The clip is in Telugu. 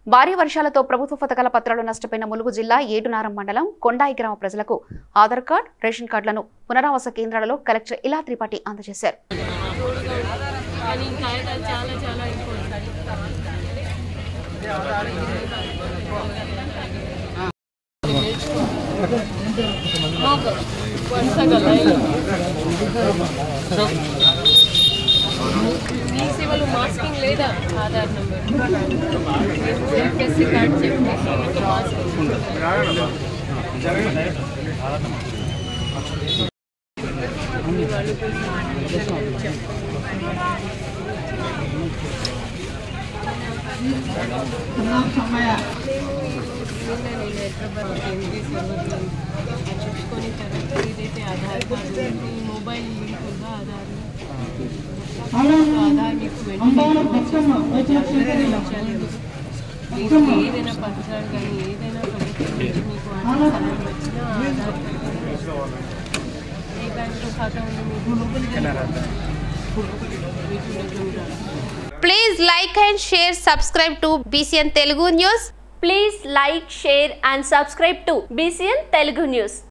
భారీ వర్షాలతో ప్రభుత్వ పథకాల పత్రాలు నష్టపోయిన ములుగు జిల్లా ఏటునారం మండలం కొండాయి గ్రామ ప్రజలకు ఆధార్ కార్డ్ రేషన్ కార్డులను పునరావాస కేంద్రాలలో కలెక్టర్ ఇలా త్రిపాఠి అందజేశారు కానీ కాగితాలు చాలా చాలా ఇంపార్టెంట్ మీ సేవలు మాస్కింగ్ లేదా ఆధార్ నెంబర్ ఎఫ్ఎస్సి కార్డ్ చెప్పి మాస్కింగ్ నేను హైదరాబాద్ కేంద్రీయ సర్వర్లో చూసుకొని తర్వాత ఏదైతే ఆధార్ కార్డు మీ మొబైల్ లింక్ ఉందో ఆధార్ ఆధార్ మీకు వెంటనే మీకు ఏదైనా పత్రాలు కానీ ఏదైనా ప్రభుత్వం నుంచి మీకు ఆధార్ సహాయం వచ్చినా ఆధార్ కార్డు ఏ బ్యాంకులో ఖాతా ఉంది మీకు మీకు దగ్గర ఉండాలి Please like and share, subscribe to BCN Telugu News. Please like, share and subscribe to BCN Telugu News.